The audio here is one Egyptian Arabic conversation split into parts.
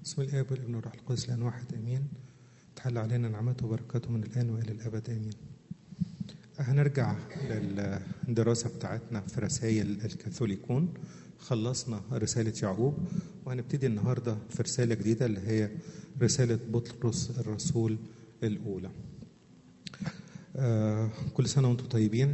بسم الآب والابن والروح القدس الآن واحد آمين تحل علينا نعمته وبركاته من الآن وإلى الأبد آمين هنرجع للدراسة بتاعتنا في رسائل الكاثوليكون خلصنا رسالة يعقوب وهنبتدي النهاردة في رسالة جديدة اللي هي رسالة بطرس الرسول الأولى آه كل سنة وانتم طيبين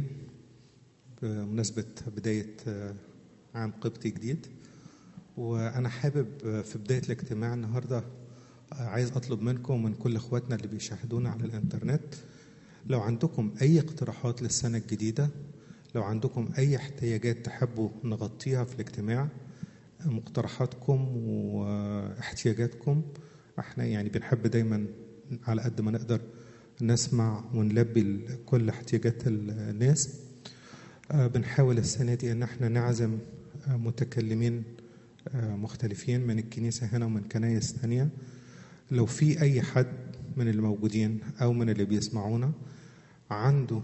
بمناسبة بداية آه عام قبطي جديد وأنا حابب في بداية الاجتماع النهاردة عايز أطلب منكم ومن كل إخواتنا اللي بيشاهدونا على الإنترنت لو عندكم أي اقتراحات للسنة الجديدة لو عندكم أي احتياجات تحبوا نغطيها في الاجتماع مقترحاتكم واحتياجاتكم احنا يعني بنحب دايما على قد ما نقدر نسمع ونلبي كل احتياجات الناس بنحاول السنة دي ان احنا نعزم متكلمين مختلفين من الكنيسة هنا ومن كنايس تانية لو في أي حد من الموجودين أو من اللي بيسمعونا عنده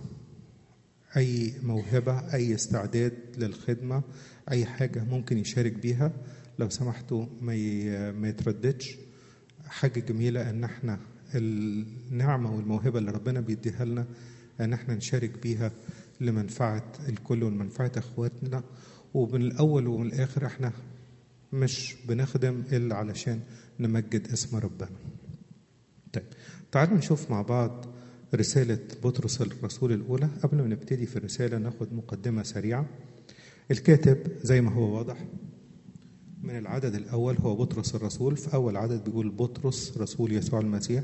أي موهبة أي استعداد للخدمة أي حاجة ممكن يشارك بيها لو سمحتوا ما ما يترددش حاجة جميلة إن احنا النعمة والموهبة اللي ربنا بيديها لنا إن احنا نشارك بيها لمنفعة الكل ومنفعة إخواتنا ومن الأول ومن الآخر احنا مش بنخدم إلا علشان نمجد اسم ربنا طيب تعالوا نشوف مع بعض رسالة بطرس الرسول الأولى قبل ما نبتدي في الرسالة ناخد مقدمة سريعة الكاتب زي ما هو واضح من العدد الأول هو بطرس الرسول في أول عدد بيقول بطرس رسول يسوع المسيح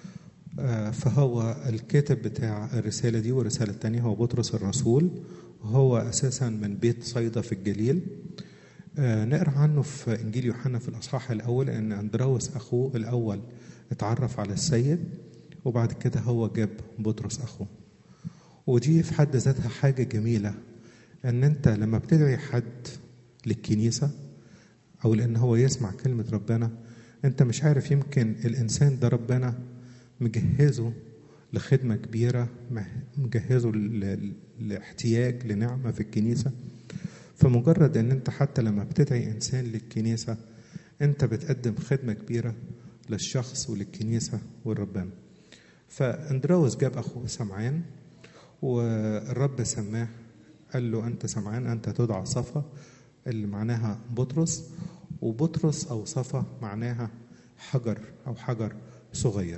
فهو الكاتب بتاع الرسالة دي والرسالة الثانية هو بطرس الرسول هو أساسا من بيت صيدا في الجليل نقرا عنه في انجيل يوحنا في الاصحاح الاول ان اندراوس اخوه الاول اتعرف على السيد وبعد كده هو جاب بطرس اخوه ودي في حد ذاتها حاجه جميله ان انت لما بتدعي حد للكنيسه او لان هو يسمع كلمه ربنا انت مش عارف يمكن الانسان ده ربنا مجهزه لخدمه كبيره مجهزه لاحتياج لنعمه في الكنيسه فمجرد ان انت حتى لما بتدعي انسان للكنيسه انت بتقدم خدمه كبيره للشخص وللكنيسه والربنا فاندراوس جاب اخوه سمعان والرب سماه قال له انت سمعان انت تدعى صفا اللي معناها بطرس وبطرس او صفا معناها حجر او حجر صغير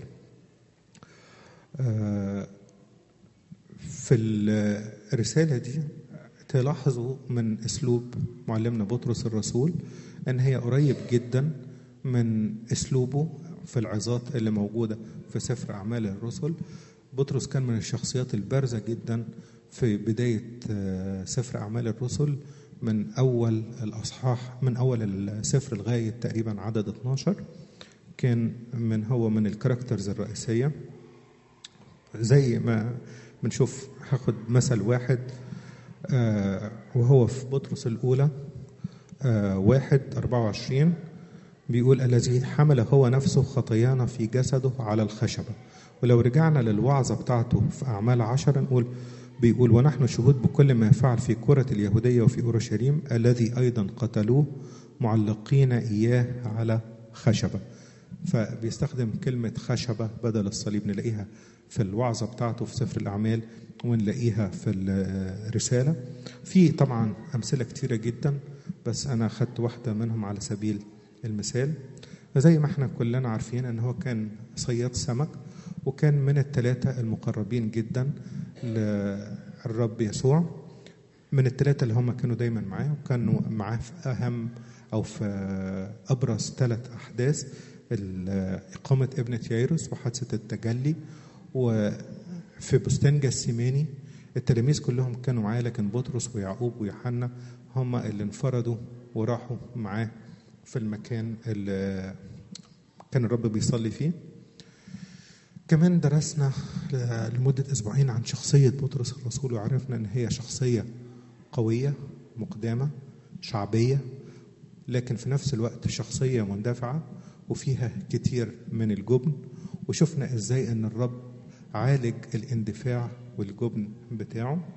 في الرساله دي تلاحظوا من اسلوب معلمنا بطرس الرسول ان هي قريب جدا من اسلوبه في العظات اللي موجوده في سفر اعمال الرسل بطرس كان من الشخصيات البارزه جدا في بدايه سفر اعمال الرسل من اول الاصحاح من اول السفر لغايه تقريبا عدد 12 كان من هو من الكاركترز الرئيسيه زي ما بنشوف هاخد مثل واحد آه وهو في بطرس الأولى آه واحد أربعة وعشرين بيقول الذي حمل هو نفسه خطايانا في جسده على الخشبة ولو رجعنا للوعظة بتاعته في أعمال عشرة نقول بيقول ونحن شهود بكل ما فعل في كرة اليهودية وفي أورشليم الذي أيضا قتلوه معلقين إياه على خشبة فبيستخدم كلمة خشبة بدل الصليب نلاقيها في الوعظة بتاعته في سفر الأعمال ونلاقيها في الرسالة في طبعا أمثلة كتيرة جدا بس أنا أخدت واحدة منهم على سبيل المثال زي ما احنا كلنا عارفين ان هو كان صياد سمك وكان من الثلاثة المقربين جدا للرب يسوع من الثلاثة اللي هم كانوا دايما معاه وكانوا معاه في أهم أو في أبرز ثلاث أحداث إقامة ابنة يايروس وحادثة التجلي وفي بستان جسيماني التلاميذ كلهم كانوا معاه لكن بطرس ويعقوب ويوحنا هم اللي انفردوا وراحوا معاه في المكان اللي كان الرب بيصلي فيه كمان درسنا لمدة أسبوعين عن شخصية بطرس الرسول وعرفنا أن هي شخصية قوية مقدامة شعبية لكن في نفس الوقت شخصية مندفعة وفيها كتير من الجبن وشفنا ازاي ان الرب عالج الاندفاع والجبن بتاعه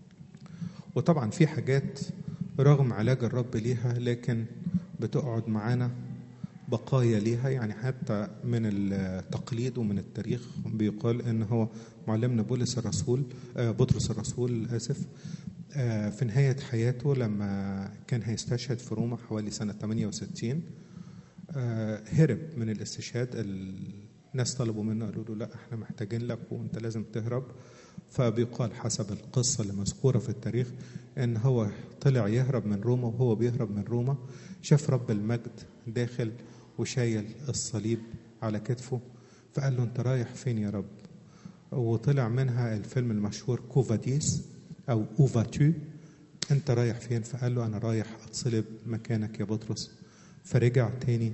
وطبعا في حاجات رغم علاج الرب ليها لكن بتقعد معانا بقايا ليها يعني حتى من التقليد ومن التاريخ بيقال ان هو معلمنا بولس الرسول آه، بطرس الرسول اسف آه، في نهاية حياته لما كان هيستشهد في روما حوالي سنة 68 آه، هرب من الاستشهاد الناس طلبوا منه قالوا له لا احنا محتاجين لك وانت لازم تهرب فبيقال حسب القصة اللي مذكورة في التاريخ ان هو طلع يهرب من روما وهو بيهرب من روما شاف رب المجد داخل وشايل الصليب على كتفه فقال له انت رايح فين يا رب وطلع منها الفيلم المشهور كوفاديس او اوفاتو انت رايح فين فقال له انا رايح اتصلب مكانك يا بطرس فرجع تاني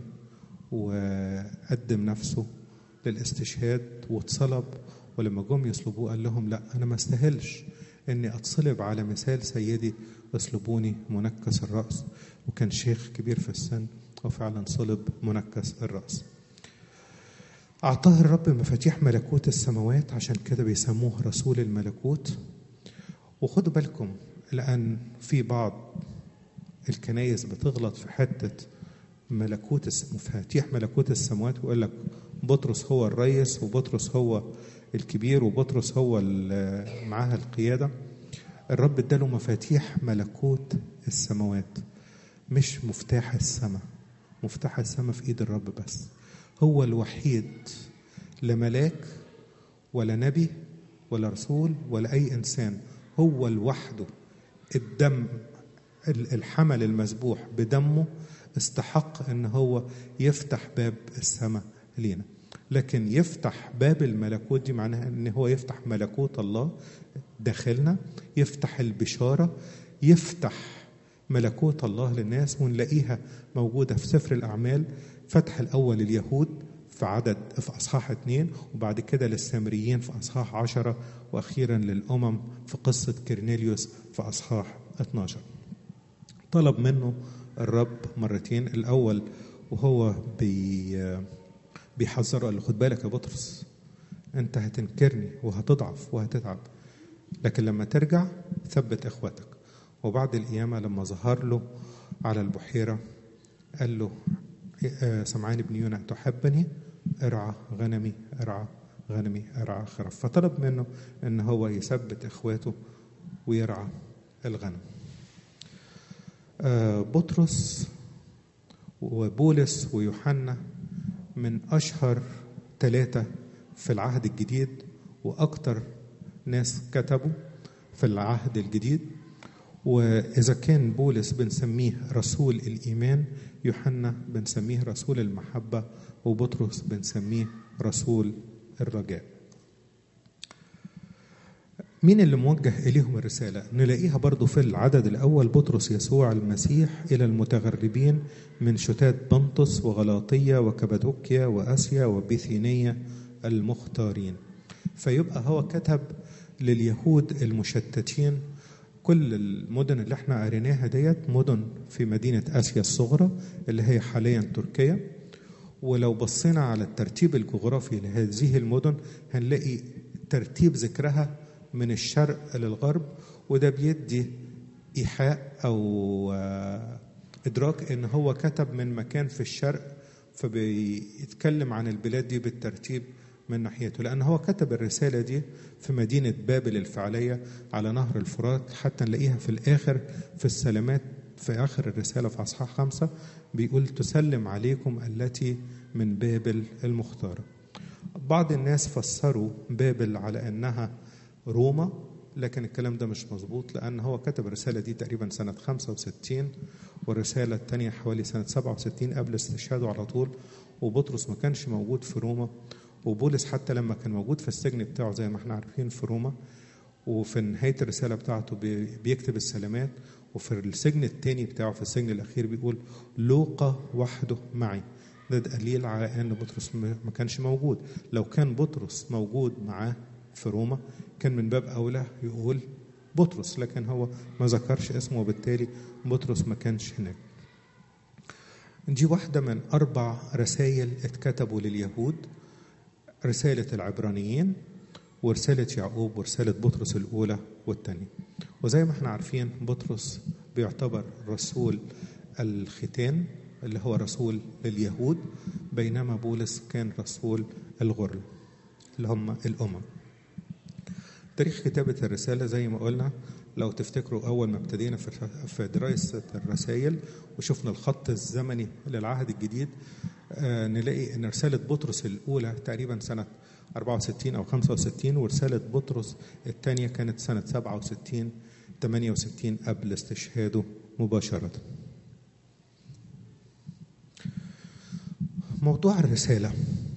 وقدم نفسه للاستشهاد واتصلب ولما جم يصلبوه قال لهم لا انا ما استاهلش اني اتصلب على مثال سيدي اصلبوني منكس الراس وكان شيخ كبير في السن وفعلا صلب منكس الراس اعطاه الرب مفاتيح ملكوت السماوات عشان كده بيسموه رسول الملكوت وخدوا بالكم لان في بعض الكنايس بتغلط في حته ملكوت مفاتيح ملكوت السماوات ويقول لك بطرس هو الرئيس وبطرس هو الكبير وبطرس هو معاه القيادة الرب اداله مفاتيح ملكوت السماوات مش مفتاح السماء مفتاح السماء في ايد الرب بس هو الوحيد لا ملاك ولا نبي ولا رسول ولا اي انسان هو لوحده الدم الحمل المذبوح بدمه استحق ان هو يفتح باب السماء لينا لكن يفتح باب الملكوت دي معناها ان هو يفتح ملكوت الله داخلنا يفتح البشاره يفتح ملكوت الله للناس ونلاقيها موجوده في سفر الاعمال فتح الاول لليهود في عدد في اصحاح اثنين وبعد كده للسامريين في اصحاح عشرة واخيرا للامم في قصه كرنيليوس في اصحاح 12 طلب منه الرب مرتين الاول وهو بي بيحذره قال له خد بالك يا بطرس انت هتنكرني وهتضعف وهتتعب لكن لما ترجع ثبت اخواتك وبعد القيامة لما ظهر له على البحيرة قال له سمعان بن يونا تحبني ارعى غنمي ارعى غنمي ارعى خرف فطلب منه ان هو يثبت اخواته ويرعى الغنم بطرس وبولس ويوحنا من أشهر ثلاثة في العهد الجديد وأكثر ناس كتبوا في العهد الجديد وإذا كان بولس بنسميه رسول الإيمان يوحنا بنسميه رسول المحبة وبطرس بنسميه رسول الرجاء مين اللي موجه إليهم الرسالة؟ نلاقيها برضو في العدد الأول بطرس يسوع المسيح إلى المتغربين من شتات بنطس وغلاطية وكبادوكيا وآسيا وبيثينية المختارين فيبقى هو كتب لليهود المشتتين كل المدن اللي احنا قريناها ديت مدن في مدينة آسيا الصغرى اللي هي حاليا تركيا ولو بصينا على الترتيب الجغرافي لهذه المدن هنلاقي ترتيب ذكرها من الشرق للغرب وده بيدي إيحاء أو إدراك إن هو كتب من مكان في الشرق فبيتكلم عن البلاد دي بالترتيب من ناحيته لأن هو كتب الرسالة دي في مدينة بابل الفعلية على نهر الفرات حتى نلاقيها في الآخر في السلامات في آخر الرسالة في أصحاح خمسة بيقول تسلم عليكم التي من بابل المختارة بعض الناس فسروا بابل على أنها روما لكن الكلام ده مش مظبوط لأن هو كتب الرسالة دي تقريبا سنة 65 والرسالة الثانية حوالي سنة 67 قبل استشهاده على طول وبطرس ما كانش موجود في روما وبولس حتى لما كان موجود في السجن بتاعه زي ما احنا عارفين في روما وفي نهاية الرسالة بتاعته بيكتب السلامات وفي السجن الثاني بتاعه في السجن الأخير بيقول لوقا وحده معي ده دليل على أن بطرس ما كانش موجود لو كان بطرس موجود معاه في روما كان من باب أولى يقول بطرس لكن هو ما ذكرش اسمه وبالتالي بطرس ما كانش هناك دي واحدة من أربع رسائل اتكتبوا لليهود رسالة العبرانيين ورسالة يعقوب ورسالة بطرس الأولى والثانية وزي ما احنا عارفين بطرس بيعتبر رسول الختان اللي هو رسول لليهود بينما بولس كان رسول الغرل اللي هم الأمم تاريخ كتابة الرسالة زي ما قلنا لو تفتكروا أول ما ابتدينا في دراسة الرسائل وشفنا الخط الزمني للعهد الجديد آه نلاقي أن رسالة بطرس الأولى تقريبا سنة 64 أو 65 ورسالة بطرس الثانية كانت سنة 67 68 قبل استشهاده مباشرة موضوع الرسالة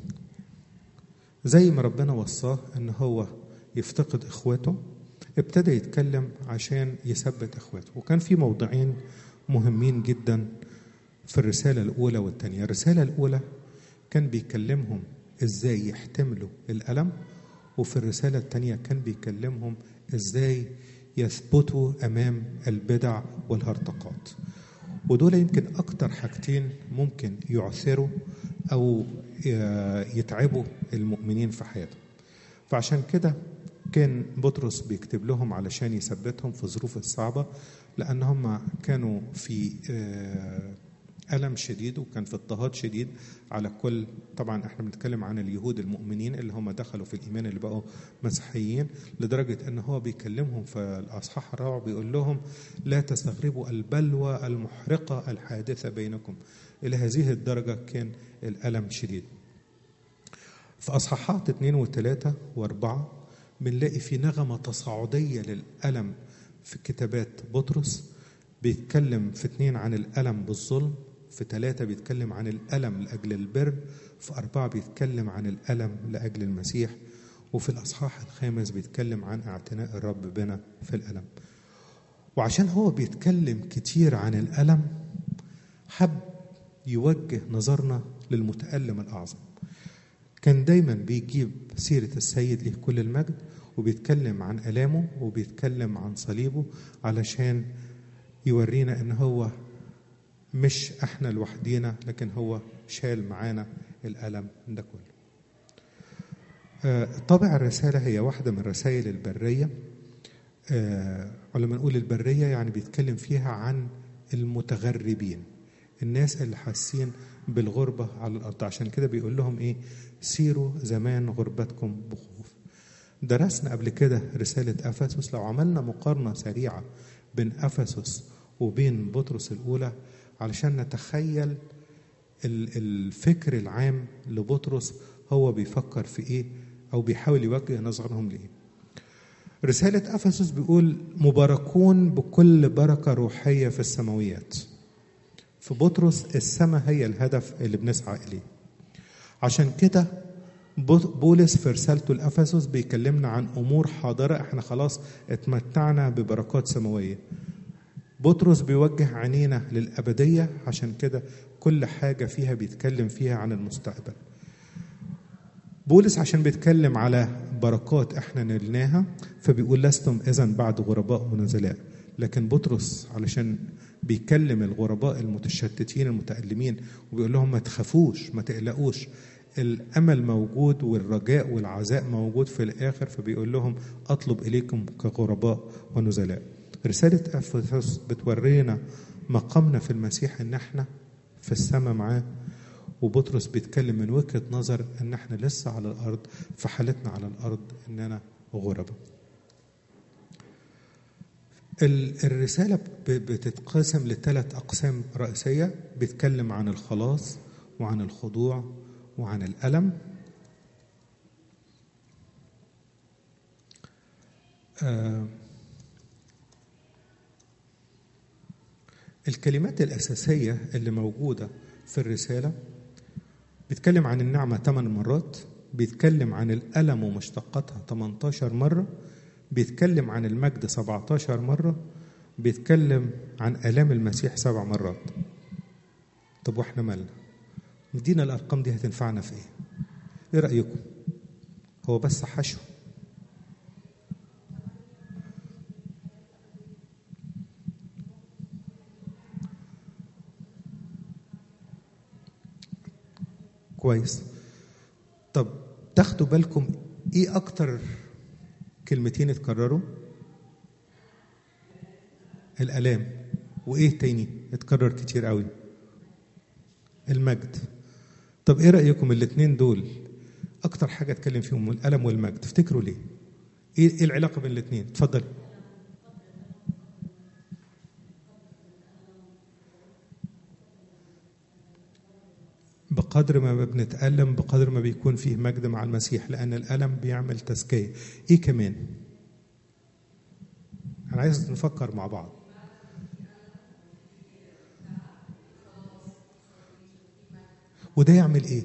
زي ما ربنا وصاه ان هو يفتقد اخواته ابتدى يتكلم عشان يثبت اخواته وكان في موضوعين مهمين جدا في الرسالة الأولى والثانية الرسالة الأولى كان بيكلمهم ازاي يحتملوا الألم وفي الرسالة الثانية كان بيكلمهم ازاي يثبتوا أمام البدع والهرطقات ودول يمكن أكتر حاجتين ممكن يعثروا أو يتعبوا المؤمنين في حياتهم فعشان كده كان بطرس بيكتب لهم علشان يثبتهم في الظروف الصعبة لأن هم كانوا في ألم شديد وكان في اضطهاد شديد على كل طبعا احنا بنتكلم عن اليهود المؤمنين اللي هم دخلوا في الإيمان اللي بقوا مسيحيين لدرجة أن هو بيكلمهم في الأصحاح الرابع بيقول لهم لا تستغربوا البلوى المحرقة الحادثة بينكم إلى هذه الدرجة كان الألم شديد في أصحاحات اثنين وثلاثة وأربعة بنلاقي في نغمة تصاعدية للألم في كتابات بطرس بيتكلم في اثنين عن الألم بالظلم في ثلاثة بيتكلم عن الألم لأجل البر في أربعة بيتكلم عن الألم لأجل المسيح وفي الأصحاح الخامس بيتكلم عن اعتناء الرب بنا في الألم وعشان هو بيتكلم كتير عن الألم حب يوجه نظرنا للمتألم الأعظم كان دايما بيجيب سيرة السيد له كل المجد وبيتكلم عن ألامه وبيتكلم عن صليبه علشان يورينا ان هو مش احنا لوحدينا لكن هو شال معانا الألم ده كله طابع الرسالة هي واحدة من رسائل البرية ولما نقول البرية يعني بيتكلم فيها عن المتغربين الناس اللي حاسين بالغربة على الأرض عشان كده بيقول لهم إيه سيروا زمان غربتكم بخوف درسنا قبل كده رسالة أفسس لو عملنا مقارنة سريعة بين أفسس وبين بطرس الأولى علشان نتخيل الفكر العام لبطرس هو بيفكر في إيه أو بيحاول يوجه نظرهم لإيه رسالة أفسس بيقول مباركون بكل بركة روحية في السماويات في بطرس السماء هي الهدف اللي بنسعى إليه عشان كده بولس في رسالته لأفسس بيكلمنا عن أمور حاضرة احنا خلاص اتمتعنا ببركات سماوية بطرس بيوجه عينينا للأبدية عشان كده كل حاجة فيها بيتكلم فيها عن المستقبل بولس عشان بيتكلم على بركات احنا نلناها فبيقول لستم اذا بعد غرباء ونزلاء لكن بطرس علشان بيكلم الغرباء المتشتتين المتألمين وبيقول لهم ما تخافوش ما تقلقوش الأمل موجود والرجاء والعزاء موجود في الآخر فبيقول لهم أطلب إليكم كغرباء ونزلاء رسالة أفسس بتورينا مقامنا في المسيح إن احنا في السماء معاه وبطرس بيتكلم من وجهة نظر إن احنا لسه على الأرض في حالتنا على الأرض إننا غرباء الرسالة بتتقسم لثلاث أقسام رئيسية بيتكلم عن الخلاص وعن الخضوع وعن الألم آه الكلمات الأساسية اللي موجودة في الرسالة بيتكلم عن النعمة ثمان مرات بيتكلم عن الألم ومشتقاتها 18 مرة بيتكلم عن المجد 17 مرة بيتكلم عن آلام المسيح سبع مرات طب واحنا مالنا مدينا الأرقام دي هتنفعنا في ايه ايه رأيكم هو بس حشو كويس طب تاخدوا بالكم ايه اكتر كلمتين اتكرروا الالام وايه تاني اتكرر كتير قوي المجد طب ايه رايكم الاثنين دول اكتر حاجه اتكلم فيهم الالم والمجد تفتكروا ليه ايه إيه العلاقه بين الاثنين اتفضل بقدر ما بنتألم بقدر ما بيكون فيه مجد مع المسيح لأن الألم بيعمل تزكية إيه كمان أنا عايز نفكر مع بعض وده يعمل إيه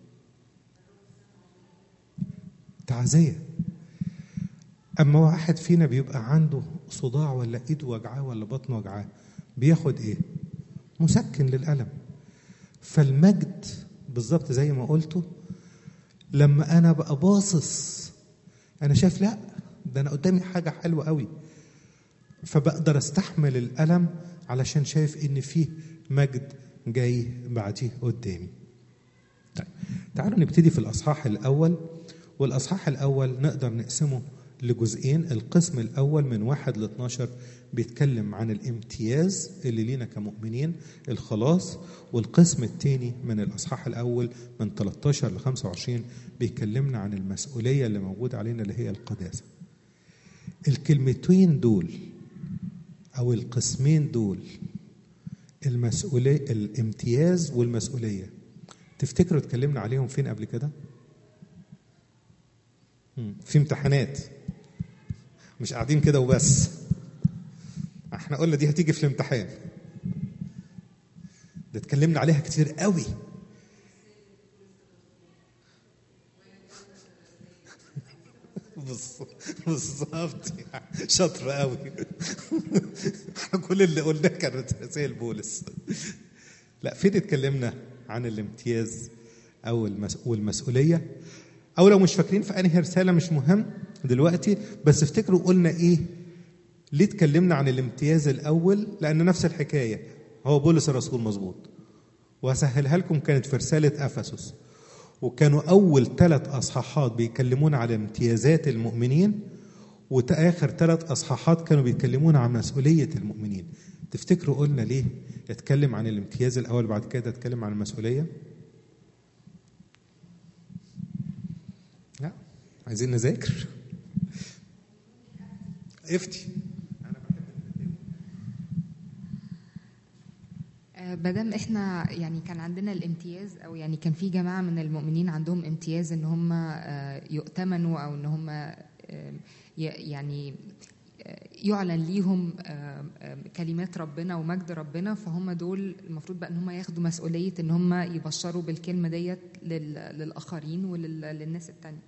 تعزية أما واحد فينا بيبقى عنده صداع ولا إيده وجعاه ولا بطنه وجعاه بياخد إيه مسكن للألم فالمجد بالظبط زي ما قلته لما انا بقى باصص انا شايف لا ده انا قدامي حاجه حلوه قوي فبقدر استحمل الالم علشان شايف ان فيه مجد جاي بعديه قدامي طيب تعالوا نبتدي في الاصحاح الاول والاصحاح الاول نقدر نقسمه لجزئين القسم الاول من واحد ل 12 بيتكلم عن الامتياز اللي لينا كمؤمنين الخلاص والقسم الثاني من الاصحاح الاول من 13 ل 25 بيكلمنا عن المسؤوليه اللي موجوده علينا اللي هي القداسه. الكلمتين دول او القسمين دول المسؤوليه الامتياز والمسؤوليه تفتكروا اتكلمنا عليهم فين قبل كده؟ مم. في امتحانات مش قاعدين كده وبس احنا قلنا دي هتيجي في الامتحان ده اتكلمنا عليها كتير قوي بالظبط شاطر قوي احنا كل اللي قلناه كانت رسائل بولس لا فين اتكلمنا عن الامتياز او المس... والمسؤوليه او لو مش فاكرين في انهي رساله مش مهم دلوقتي بس افتكروا قلنا ايه ليه اتكلمنا عن الامتياز الاول لان نفس الحكايه هو بولس الرسول مظبوط وهسهلها لكم كانت في رساله افسس وكانوا اول ثلاث اصحاحات بيكلمونا على امتيازات المؤمنين واخر ثلاث اصحاحات كانوا بيتكلمونا عن مسؤوليه المؤمنين تفتكروا قلنا ليه اتكلم عن الامتياز الاول بعد كده اتكلم عن المسؤوليه لا عايزين نذاكر افتي بدل احنا يعني كان عندنا الامتياز او يعني كان في جماعه من المؤمنين عندهم امتياز ان هم يؤتمنوا او ان هم يعني يعلن ليهم كلمات ربنا ومجد ربنا فهم دول المفروض بقى ان هم ياخدوا مسؤوليه ان هم يبشروا بالكلمه ديت للاخرين وللناس التانيه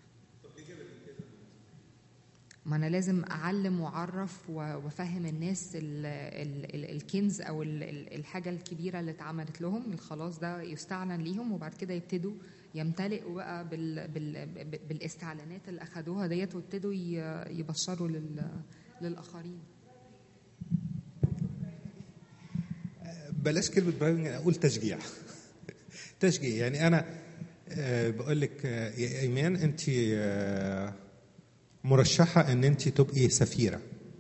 ما انا لازم اعلم واعرف وافهم الناس ال ال ال الكنز او ال الحاجه الكبيره اللي اتعملت لهم الخلاص ده يستعلن ليهم وبعد كده يبتدوا يمتلئوا بقى بال بال بالاستعلانات اللي اخذوها ديت وابتدوا يبشروا للاخرين بلاش كلمه برايفنج اقول تشجيع تشجيع يعني انا بقول لك يا ايمان انت مرشحة ان انت تبقي سفيرة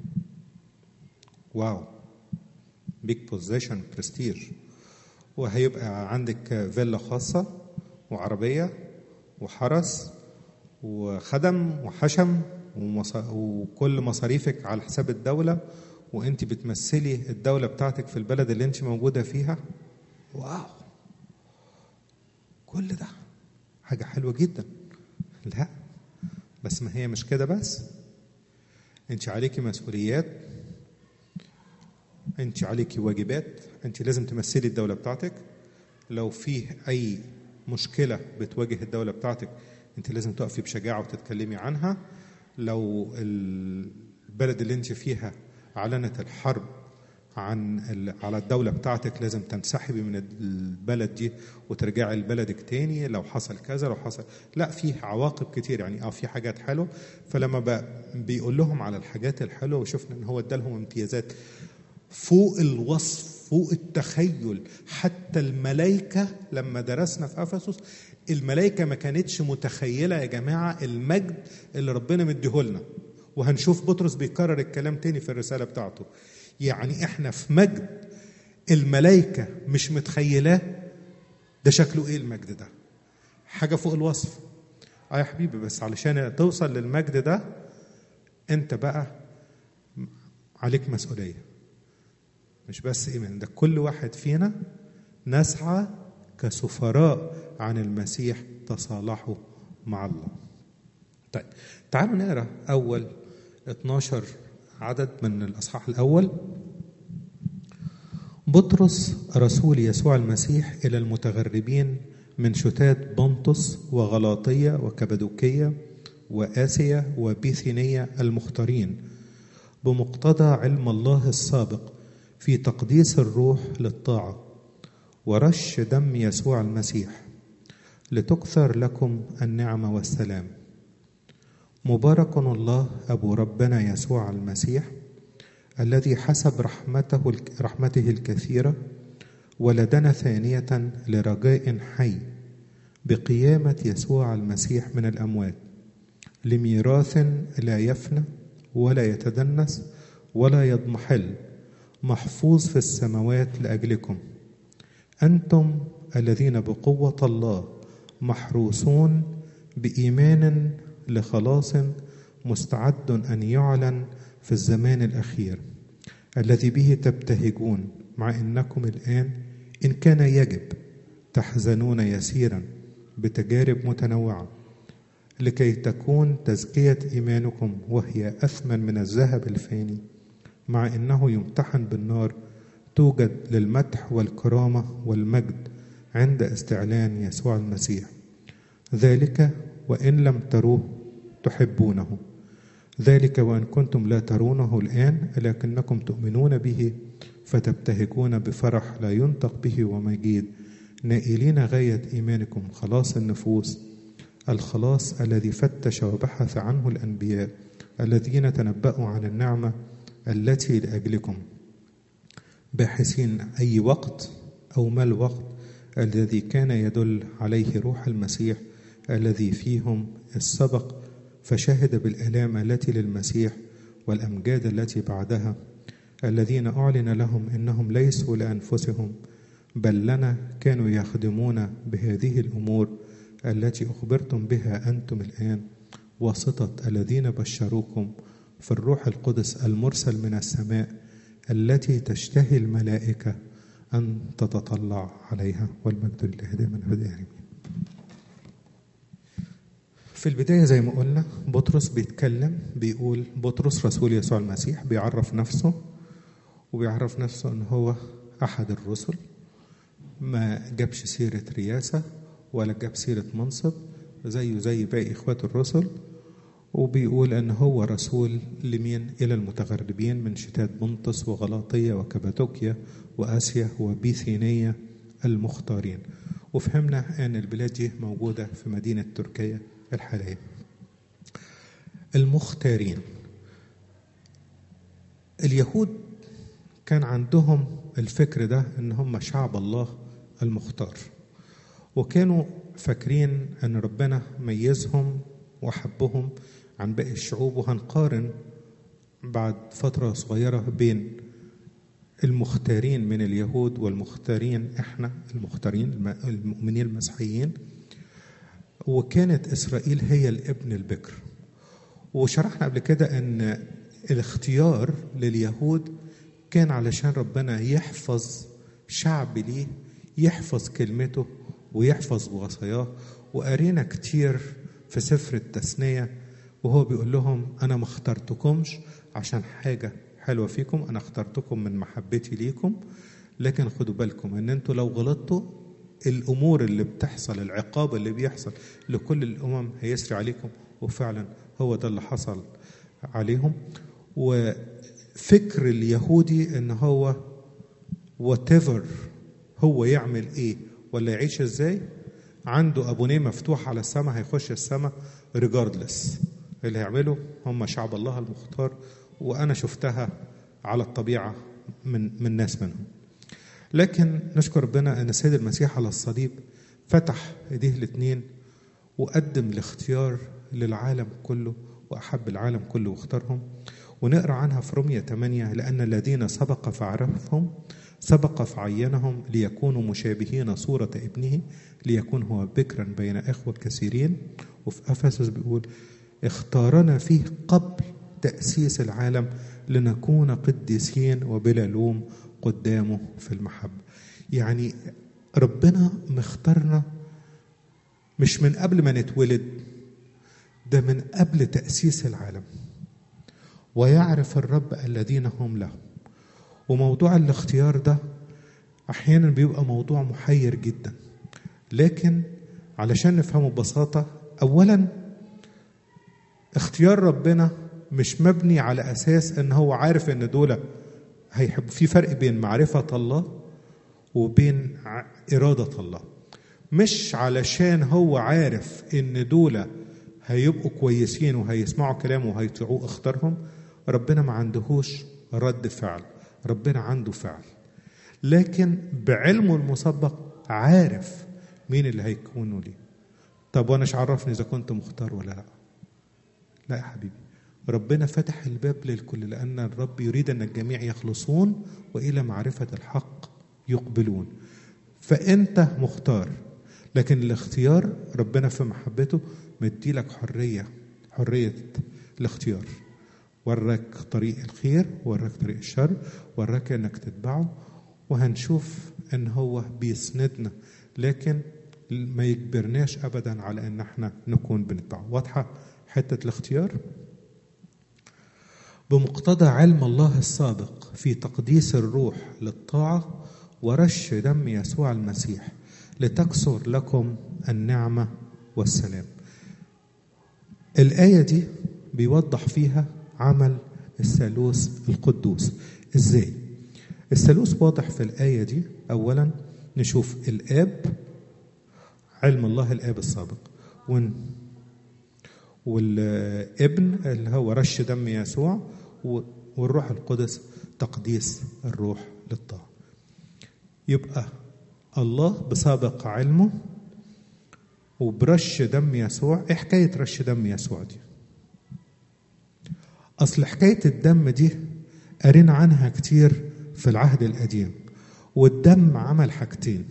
واو بيج بوزيشن برستيج وهيبقى عندك فيلا خاصة وعربية وحرس وخدم وحشم وكل مصاريفك على حساب الدولة وانت بتمثلي الدولة بتاعتك في البلد اللي انت موجودة فيها واو كل ده حاجة حلوة جدا لا بس ما هي مش كده بس انت عليكي مسؤوليات انت عليكي واجبات انت لازم تمثلي الدولة بتاعتك لو فيه اي مشكلة بتواجه الدولة بتاعتك انت لازم تقفي بشجاعة وتتكلمي عنها لو البلد اللي انت فيها اعلنت الحرب عن على الدولة بتاعتك لازم تنسحبي من البلد دي وترجعي لبلدك تاني لو حصل كذا لو حصل لا في عواقب كتير يعني اه في حاجات حلوه فلما بقى بيقول لهم على الحاجات الحلوه وشفنا ان هو ادالهم امتيازات فوق الوصف فوق التخيل حتى الملائكه لما درسنا في افسس الملائكه ما كانتش متخيله يا جماعه المجد اللي ربنا مديهولنا وهنشوف بطرس بيكرر الكلام تاني في الرساله بتاعته يعني احنا في مجد الملائكة مش متخيلاه ده شكله ايه المجد ده حاجه فوق الوصف اه يا حبيبي بس علشان توصل للمجد ده انت بقى عليك مسؤوليه مش بس ايمان ده كل واحد فينا نسعى كسفراء عن المسيح تصالحوا مع الله طيب تعالوا نقرا اول 12 عدد من الاصحاح الاول بطرس رسول يسوع المسيح الى المتغربين من شتات بنطس وغلاطيه وكبدوكيه واسيا وبيثينيه المختارين بمقتضى علم الله السابق في تقديس الروح للطاعه ورش دم يسوع المسيح لتكثر لكم النعمه والسلام مبارك الله ابو ربنا يسوع المسيح الذي حسب رحمته رحمته الكثيره ولدنا ثانيه لرجاء حي بقيامه يسوع المسيح من الاموات لميراث لا يفنى ولا يتدنس ولا يضمحل محفوظ في السماوات لاجلكم انتم الذين بقوه الله محروسون بايمان لخلاص مستعد ان يعلن في الزمان الاخير الذي به تبتهجون مع انكم الان ان كان يجب تحزنون يسيرا بتجارب متنوعه لكي تكون تزكيه ايمانكم وهي اثمن من الذهب الفاني مع انه يمتحن بالنار توجد للمدح والكرامه والمجد عند استعلان يسوع المسيح ذلك وان لم تروه تحبونه ذلك وان كنتم لا ترونه الان لكنكم تؤمنون به فتبتهجون بفرح لا ينطق به ومجيد نائلين غايه ايمانكم خلاص النفوس الخلاص الذي فتش وبحث عنه الانبياء الذين تنبأوا عن النعمه التي لاجلكم باحثين اي وقت او ما الوقت الذي كان يدل عليه روح المسيح الذي فيهم السبق فشهد بالآلام التي للمسيح والأمجاد التي بعدها الذين أعلن لهم إنهم ليسوا لأنفسهم بل لنا كانوا يخدمون بهذه الأمور التي أخبرتم بها أنتم الآن واسطة الذين بشروكم في الروح القدس المرسل من السماء التي تشتهي الملائكة أن تتطلع عليها والمجد لله دائما أبدا آمين في البداية زي ما قلنا بطرس بيتكلم بيقول بطرس رسول يسوع المسيح بيعرف نفسه وبيعرف نفسه ان هو احد الرسل ما جابش سيرة رياسة ولا جاب سيرة منصب زيه زي باقي اخوات الرسل وبيقول ان هو رسول لمين الى المتغربين من شتات بنطس وغلاطية وكبادوكيا واسيا وبيثينية المختارين وفهمنا ان البلاد دي موجودة في مدينة تركيا الحالية المختارين اليهود كان عندهم الفكر ده ان هم شعب الله المختار وكانوا فاكرين ان ربنا ميزهم وحبهم عن باقي الشعوب وهنقارن بعد فترة صغيرة بين المختارين من اليهود والمختارين احنا المختارين المؤمنين المسيحيين وكانت اسرائيل هي الابن البكر وشرحنا قبل كده ان الاختيار لليهود كان علشان ربنا يحفظ شعب ليه يحفظ كلمته ويحفظ وصاياه وقرينا كتير في سفر التثنية وهو بيقول لهم أنا ما اخترتكمش عشان حاجة حلوة فيكم أنا اخترتكم من محبتي ليكم لكن خدوا بالكم إن أنتوا لو غلطتوا الامور اللي بتحصل العقاب اللي بيحصل لكل الامم هيسري عليكم وفعلا هو ده اللي حصل عليهم وفكر اليهودي ان هو whatever هو يعمل ايه ولا يعيش ازاي عنده ابونيه مفتوح على السماء هيخش السماء ريجاردلس اللي هيعمله هم شعب الله المختار وانا شفتها على الطبيعه من من ناس منهم لكن نشكر ربنا ان السيد المسيح على الصليب فتح ايديه الاثنين وقدم الاختيار للعالم كله واحب العالم كله واختارهم ونقرا عنها في رومية 8 لان الذين سبق فعرفهم سبق فعينهم ليكونوا مشابهين صورة ابنه ليكون هو بكرا بين إخوة كثيرين وفي أفسس بيقول اختارنا فيه قبل تأسيس العالم لنكون قديسين وبلا لوم قدامه في المحبة يعني ربنا مختارنا مش من قبل ما نتولد ده من قبل تأسيس العالم ويعرف الرب الذين هم له وموضوع الاختيار ده احيانا بيبقى موضوع محير جدا لكن علشان نفهمه ببساطه اولا اختيار ربنا مش مبني على اساس ان هو عارف ان دول هيحب في فرق بين معرفه الله وبين اراده الله مش علشان هو عارف ان دول هيبقوا كويسين وهيسمعوا كلامه وهيطيعوه اختارهم ربنا ما عندهوش رد فعل ربنا عنده فعل لكن بعلمه المسبق عارف مين اللي هيكونوا ليه طب وانا مش عرفني اذا كنت مختار ولا لا لا يا حبيبي ربنا فتح الباب للكل لان الرب يريد ان الجميع يخلصون والى معرفه الحق يقبلون فانت مختار لكن الاختيار ربنا في محبته مديلك حريه حريه الاختيار وراك طريق الخير وراك طريق الشر وراك انك تتبعه وهنشوف ان هو بيسندنا لكن ما يجبرناش ابدا على ان احنا نكون بنتبعه واضحه حته الاختيار بمقتضى علم الله السابق في تقديس الروح للطاعه ورش دم يسوع المسيح لتكثر لكم النعمه والسلام الايه دي بيوضح فيها عمل الثالوث القدوس ازاي الثالوث واضح في الآية دي أولا نشوف الآب علم الله الآب السابق ون والابن اللي هو رش دم يسوع والروح القدس تقديس الروح للطاعة يبقى الله بسابق علمه وبرش دم يسوع ايه حكاية رش دم يسوع دي أصل حكاية الدم دي قرينا عنها كتير في العهد القديم والدم عمل حاجتين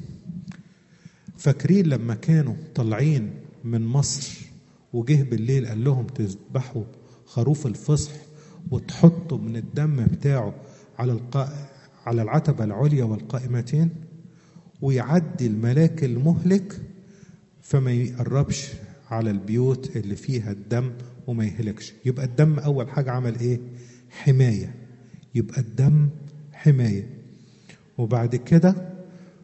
فاكرين لما كانوا طالعين من مصر وجه بالليل قال لهم تذبحوا خروف الفصح وتحطوا من الدم بتاعه على القا... على العتبة العليا والقائمتين ويعدي الملاك المهلك فما يقربش على البيوت اللي فيها الدم وما يهلكش يبقى الدم أول حاجة عمل إيه حماية يبقى الدم حماية وبعد كده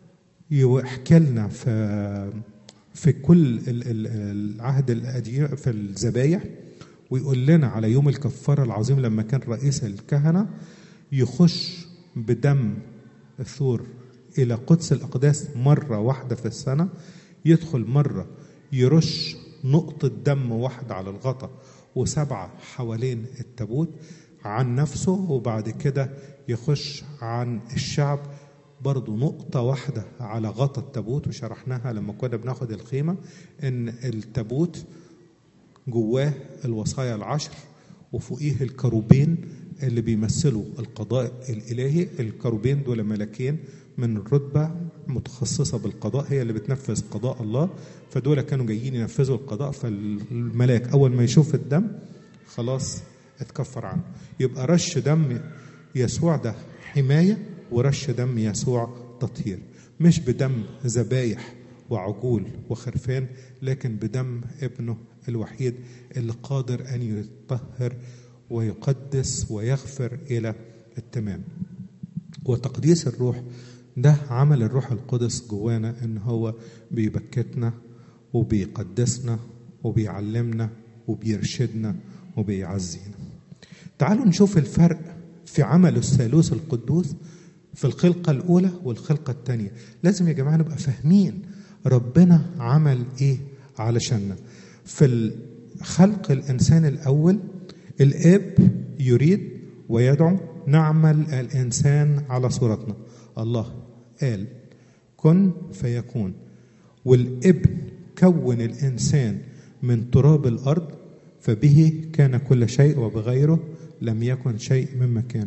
يحكي لنا في في كل العهد القديم في الذبايح ويقول لنا على يوم الكفارة العظيم لما كان رئيس الكهنة يخش بدم الثور إلى قدس الأقداس مرة واحدة في السنة يدخل مرة يرش نقطة دم واحدة على الغطا وسبعة حوالين التابوت عن نفسه وبعد كده يخش عن الشعب برضو نقطة واحدة على غطا التابوت وشرحناها لما كنا بناخد الخيمة إن التابوت جواه الوصايا العشر وفوقيه الكروبين اللي بيمثلوا القضاء الإلهي الكروبين دول ملكين من رتبة متخصصة بالقضاء هي اللي بتنفذ قضاء الله فدول كانوا جايين ينفذوا القضاء فالملاك أول ما يشوف الدم خلاص اتكفر عنه يبقى رش دم يسوع ده حماية ورش دم يسوع تطهير مش بدم ذبايح وعجول وخرفان لكن بدم ابنه الوحيد اللي قادر أن يطهر ويقدس ويغفر إلى التمام وتقديس الروح ده عمل الروح القدس جوانا ان هو بيبكتنا وبيقدسنا وبيعلمنا وبيرشدنا وبيعزينا تعالوا نشوف الفرق في عمل الثالوث القدوس في الخلقة الأولى والخلقة الثانية لازم يا جماعة نبقى فاهمين ربنا عمل إيه علشاننا في خلق الإنسان الأول الآب يريد ويدعو نعمل الإنسان على صورتنا الله قال كن فيكون والابن كون الإنسان من تراب الأرض فبه كان كل شيء وبغيره لم يكن شيء مما كان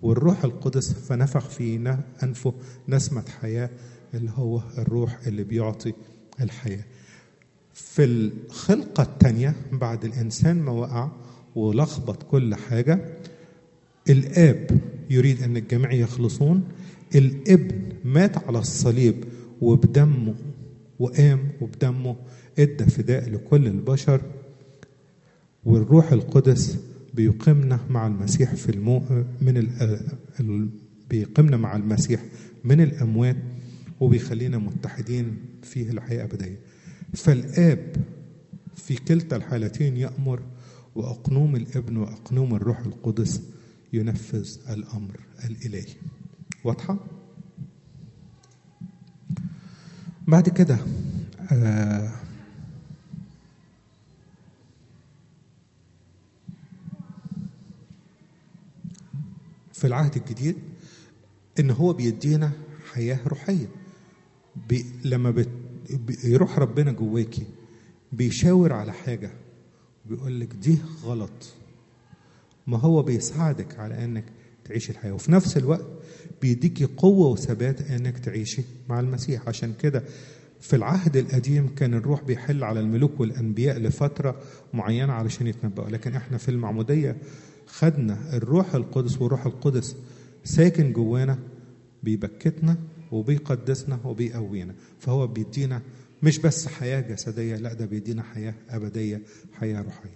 والروح القدس فنفخ في أنفه نسمة حياة اللي هو الروح اللي بيعطي الحياة في الخلقة الثانية بعد الإنسان ما وقع ولخبط كل حاجة الآب يريد أن الجميع يخلصون الابن مات على الصليب وبدمه وقام وبدمه ادى فداء لكل البشر والروح القدس بيقيمنا مع المسيح في المو من ال... بيقيمنا مع المسيح من الاموات وبيخلينا متحدين فيه الحياه الابديه فالاب في كلتا الحالتين يامر واقنوم الابن واقنوم الروح القدس ينفذ الامر الالهي واضحه بعد كده آه في العهد الجديد ان هو بيدينا حياه روحيه بي لما بت بيروح ربنا جواكي بيشاور على حاجه بيقول لك دي غلط ما هو بيساعدك على انك تعيش الحياه وفي نفس الوقت بيديكي قوه وثبات انك تعيشي مع المسيح عشان كده في العهد القديم كان الروح بيحل على الملوك والانبياء لفتره معينه علشان يتنبأوا لكن احنا في المعموديه خدنا الروح القدس والروح القدس ساكن جوانا بيبكتنا وبيقدسنا وبيقوينا فهو بيدينا مش بس حياة جسدية لا ده بيدينا حياة أبدية حياة روحية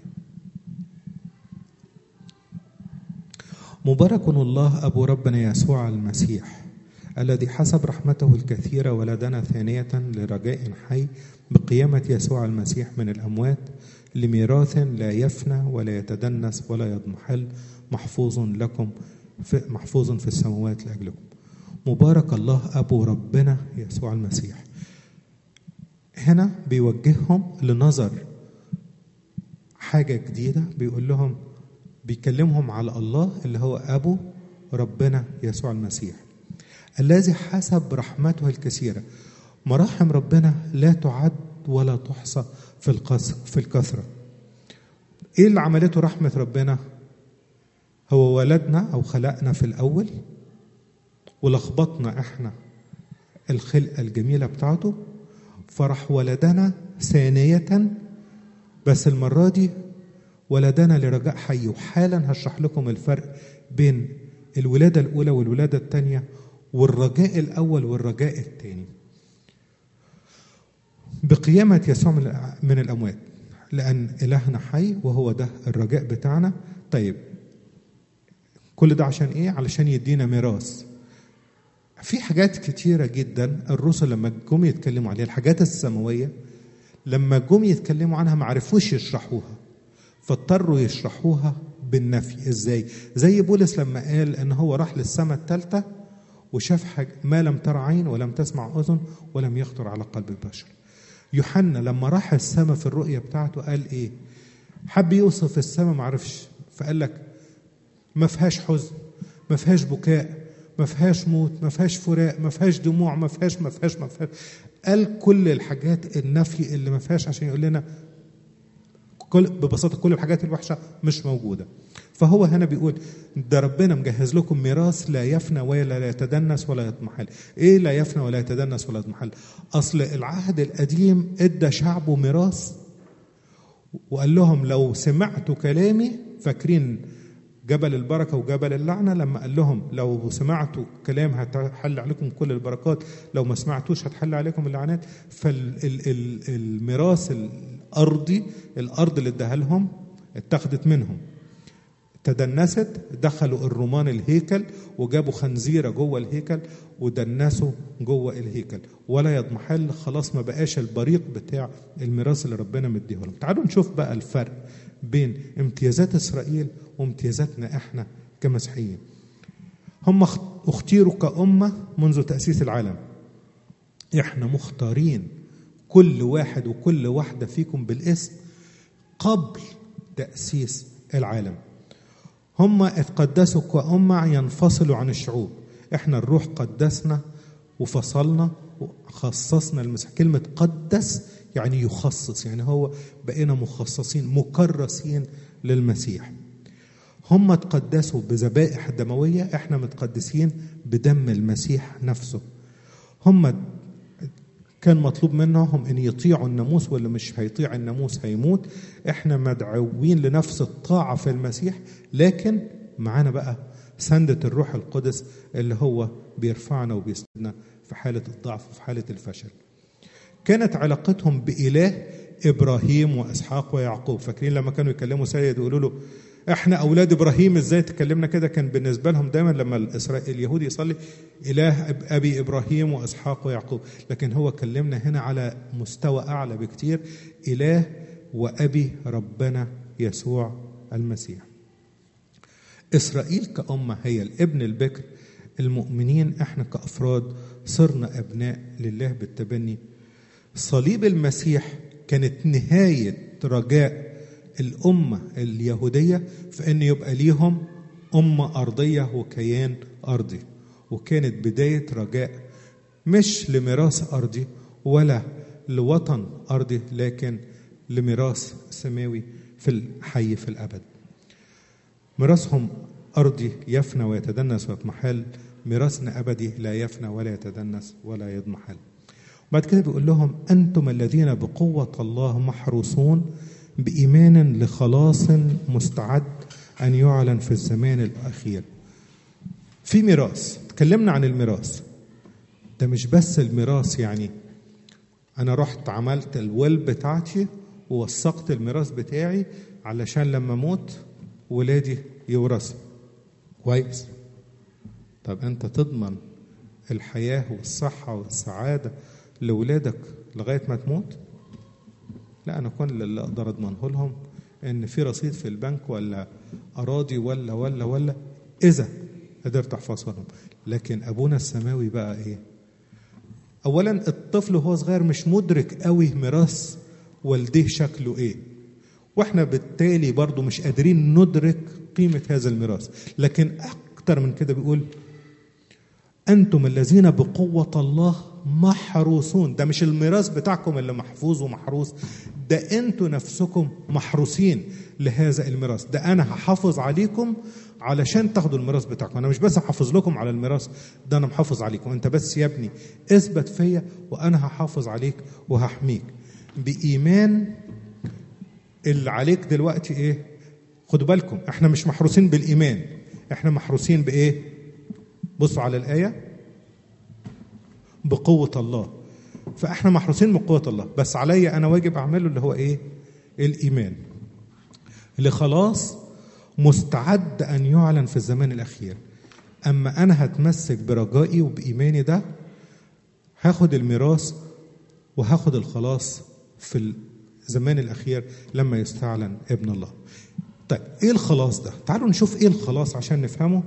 مبارك الله أبو ربنا يسوع المسيح الذي حسب رحمته الكثيرة ولدنا ثانية لرجاء حي بقيامة يسوع المسيح من الأموات لميراث لا يفنى ولا يتدنس ولا يضمحل محفوظ لكم في محفوظ في السماوات لأجلكم مبارك الله أبو ربنا يسوع المسيح هنا بيوجههم لنظر حاجة جديدة بيقول لهم بيكلمهم على الله اللي هو أبو ربنا يسوع المسيح الذي حسب رحمته الكثيرة مراحم ربنا لا تعد ولا تحصى في في الكثرة ايه اللي عملته رحمة ربنا هو ولدنا او خلقنا في الاول ولخبطنا احنا الخلقة الجميلة بتاعته فرح ولدنا ثانية بس المرة دي ولدنا لرجاء حي وحالا هشرح لكم الفرق بين الولادة الأولى والولادة الثانية والرجاء الأول والرجاء الثاني بقيامة يسوع من الأموات لأن إلهنا حي وهو ده الرجاء بتاعنا طيب كل ده عشان إيه؟ علشان يدينا ميراث في حاجات كتيرة جدا الرسل لما جم يتكلموا عليها الحاجات السماوية لما جم يتكلموا عنها ما عرفوش يشرحوها فاضطروا يشرحوها بالنفي ازاي زي بولس لما قال ان هو راح للسماء الثالثة وشاف حاجة ما لم ترى عين ولم تسمع أذن ولم يخطر على قلب البشر يوحنا لما راح السماء في الرؤية بتاعته قال ايه حب يوصف السماء ما عرفش فقال لك ما فيهاش حزن ما فيهاش بكاء ما فيهاش موت ما فيهاش فراق ما فيهاش دموع ما فيهاش ما فيهاش ما فيهاش قال كل الحاجات النفي اللي ما فيهاش عشان يقول لنا كل ببساطة كل الحاجات الوحشة مش موجودة فهو هنا بيقول ده ربنا مجهز لكم ميراث لا يفنى ولا لا يتدنس ولا يضمحل ايه لا يفنى ولا يتدنس ولا يضمحل اصل العهد القديم ادى شعبه ميراث وقال لهم لو سمعتوا كلامي فاكرين جبل البركة وجبل اللعنة لما قال لهم لو سمعتوا كلام هتحل عليكم كل البركات لو ما سمعتوش هتحل عليكم اللعنات فالميراث الأرضي الأرض اللي اداها لهم اتخذت منهم تدنست دخلوا الرومان الهيكل وجابوا خنزيره جوه الهيكل ودنسوا جوه الهيكل ولا يضمحل خلاص ما بقاش البريق بتاع الميراث اللي ربنا مديه لهم تعالوا نشوف بقى الفرق بين امتيازات اسرائيل وامتيازاتنا احنا كمسيحيين هم اختيروا كأمة منذ تأسيس العالم احنا مختارين كل واحد وكل واحدة فيكم بالاسم قبل تأسيس العالم هم اتقدسوا كأمة ينفصلوا عن الشعوب احنا الروح قدسنا وفصلنا وخصصنا المسيح كلمة قدس يعني يخصص يعني هو بقينا مخصصين مكرسين للمسيح هم تقدسوا بذبائح دموية احنا متقدسين بدم المسيح نفسه هم كان مطلوب منهم ان يطيعوا الناموس واللي مش هيطيع الناموس هيموت احنا مدعوين لنفس الطاعة في المسيح لكن معانا بقى سندة الروح القدس اللي هو بيرفعنا وبيسندنا في حالة الضعف وفي حالة الفشل كانت علاقتهم بإله إبراهيم وإسحاق ويعقوب فاكرين لما كانوا يكلموا سيد ويقولوا له احنا اولاد ابراهيم ازاي تكلمنا كده كان بالنسبه لهم دايما لما الاسرائيل اليهودي يصلي اله ابي ابراهيم واسحاق ويعقوب لكن هو كلمنا هنا على مستوى اعلى بكتير اله وابي ربنا يسوع المسيح اسرائيل كامه هي الابن البكر المؤمنين احنا كافراد صرنا ابناء لله بالتبني صليب المسيح كانت نهايه رجاء الأمة اليهودية في أن يبقى ليهم أمة أرضية وكيان أرضي وكانت بداية رجاء مش لميراث أرضي ولا لوطن أرضي لكن لميراث سماوي في الحي في الأبد ميراثهم أرضي يفنى ويتدنس ويضمحل ميراثنا أبدي لا يفنى ولا يتدنس ولا يضمحل بعد كده بيقول لهم أنتم الذين بقوة الله محروسون بإيمان لخلاص مستعد أن يعلن في الزمان الأخير في ميراث تكلمنا عن الميراث ده مش بس الميراث يعني أنا رحت عملت الويل بتاعتي ووثقت الميراث بتاعي علشان لما أموت ولادي يورثوا كويس طب أنت تضمن الحياة والصحة والسعادة لولادك لغاية ما تموت؟ لا انا كل اللي اقدر اضمنه لهم ان في رصيد في البنك ولا اراضي ولا ولا ولا اذا قدرت احفظها لهم لكن ابونا السماوي بقى ايه اولا الطفل وهو صغير مش مدرك قوي ميراث والديه شكله ايه واحنا بالتالي برضو مش قادرين ندرك قيمة هذا الميراث لكن اكتر من كده بيقول انتم الذين بقوة الله محروسون ده مش الميراث بتاعكم اللي محفوظ ومحروس ده انتوا نفسكم محروسين لهذا الميراث ده انا هحافظ عليكم علشان تاخدوا الميراث بتاعكم انا مش بس هحافظ لكم على الميراث ده انا محافظ عليكم انت بس يا ابني اثبت فيا وانا هحافظ عليك وهحميك بايمان اللي عليك دلوقتي ايه خدوا بالكم احنا مش محروسين بالايمان احنا محروسين بايه بصوا على الايه بقوة الله فاحنا محروسين من قوة الله بس عليا انا واجب اعمله اللي هو ايه الايمان اللي خلاص مستعد ان يعلن في الزمان الاخير اما انا هتمسك برجائي وبايماني ده هاخد الميراث وهاخد الخلاص في الزمان الاخير لما يستعلن ابن الله طيب ايه الخلاص ده تعالوا نشوف ايه الخلاص عشان نفهمه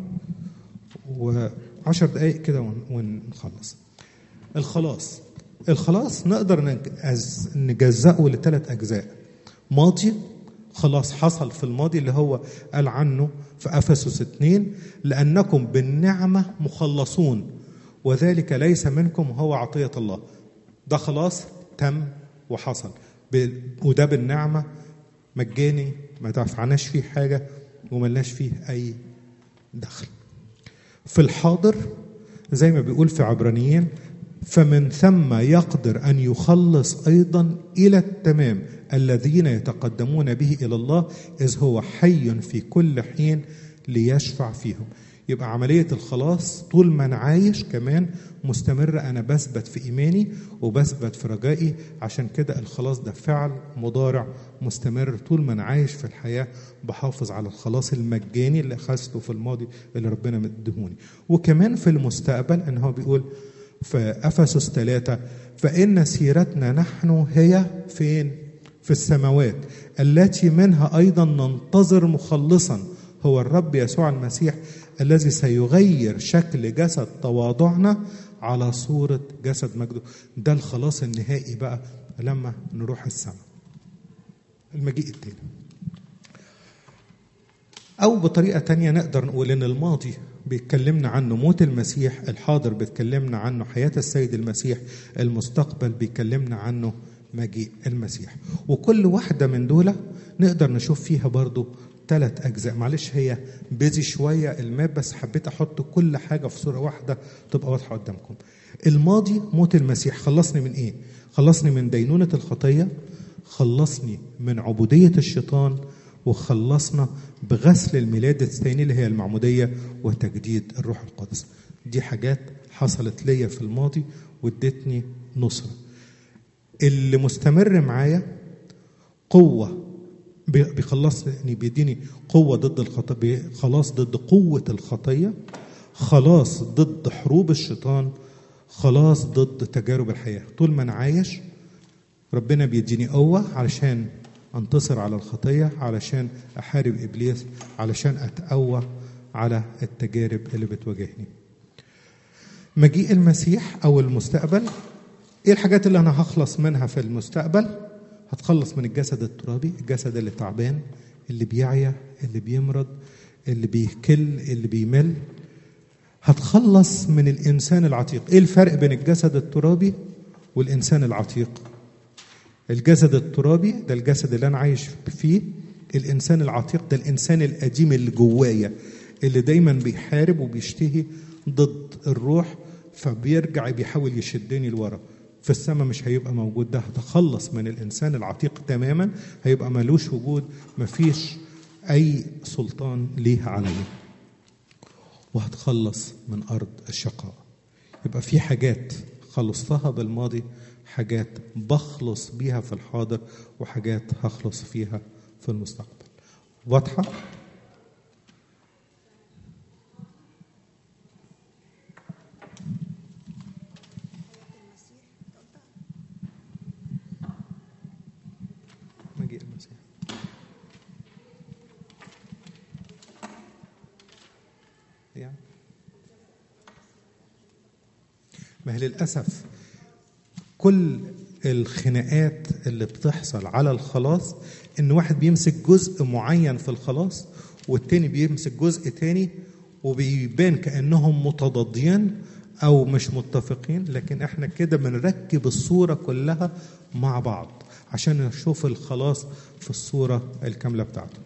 وعشر دقايق كده ونخلص الخلاص الخلاص نقدر نجزأه لثلاث أجزاء ماضي خلاص حصل في الماضي اللي هو قال عنه في أفسس 2 لأنكم بالنعمة مخلصون وذلك ليس منكم هو عطية الله ده خلاص تم وحصل وده بالنعمة مجاني ما دفعناش فيه حاجة وملناش فيه أي دخل في الحاضر زي ما بيقول في عبرانيين فمن ثم يقدر ان يخلص ايضا الى التمام الذين يتقدمون به الى الله اذ هو حي في كل حين ليشفع فيهم يبقى عملية الخلاص طول ما أنا عايش كمان مستمرة أنا بثبت في إيماني وبثبت في رجائي عشان كده الخلاص ده فعل مضارع مستمر طول ما أنا عايش في الحياة بحافظ على الخلاص المجاني اللي أخذته في الماضي اللي ربنا مدهوني وكمان في المستقبل إن هو بيقول في أفسس ثلاثة فإن سيرتنا نحن هي فين؟ في السماوات التي منها أيضا ننتظر مخلصا هو الرب يسوع المسيح الذي سيغير شكل جسد تواضعنا على صورة جسد مجده ده الخلاص النهائي بقى لما نروح السماء المجيء التاني أو بطريقة تانية نقدر نقول إن الماضي بيتكلمنا عنه موت المسيح الحاضر بيتكلمنا عنه حياة السيد المسيح المستقبل بيكلمنا عنه مجيء المسيح وكل واحدة من دول نقدر نشوف فيها برضو ثلاث اجزاء معلش هي بيزي شويه الماب بس حبيت احط كل حاجه في صوره واحده تبقى واضحه قدامكم الماضي موت المسيح خلصني من ايه خلصني من دينونه الخطيه خلصني من عبوديه الشيطان وخلصنا بغسل الميلاد الثاني اللي هي المعموديه وتجديد الروح القدس دي حاجات حصلت ليا في الماضي وادتني نصره اللي مستمر معايا قوه بيخلصني بيديني قوه ضد الخطيه خلاص ضد قوه الخطيه خلاص ضد حروب الشيطان خلاص ضد تجارب الحياه طول ما انا عايش ربنا بيديني قوه علشان انتصر على الخطيه علشان احارب ابليس علشان اتقوى على التجارب اللي بتواجهني مجيء المسيح او المستقبل ايه الحاجات اللي انا هخلص منها في المستقبل هتخلص من الجسد الترابي الجسد اللي تعبان اللي بيعيا اللي بيمرض اللي بيكل اللي بيمل هتخلص من الانسان العتيق ايه الفرق بين الجسد الترابي والانسان العتيق الجسد الترابي ده الجسد اللي انا عايش فيه الانسان العتيق ده الانسان القديم اللي جوايا اللي دايما بيحارب وبيشتهي ضد الروح فبيرجع بيحاول يشدني لورا في السماء مش هيبقى موجود ده هتخلص من الانسان العتيق تماما هيبقى ملوش وجود مفيش اي سلطان ليه عليا وهتخلص من ارض الشقاء يبقى في حاجات خلصتها بالماضي حاجات بخلص بيها في الحاضر وحاجات هخلص فيها في المستقبل واضحه مجيء المسيح يعني ما هي للأسف كل الخناقات اللي بتحصل على الخلاص ان واحد بيمسك جزء معين في الخلاص والتاني بيمسك جزء تاني وبيبان كانهم متضادين او مش متفقين لكن احنا كده بنركب الصوره كلها مع بعض عشان نشوف الخلاص في الصوره الكامله بتاعته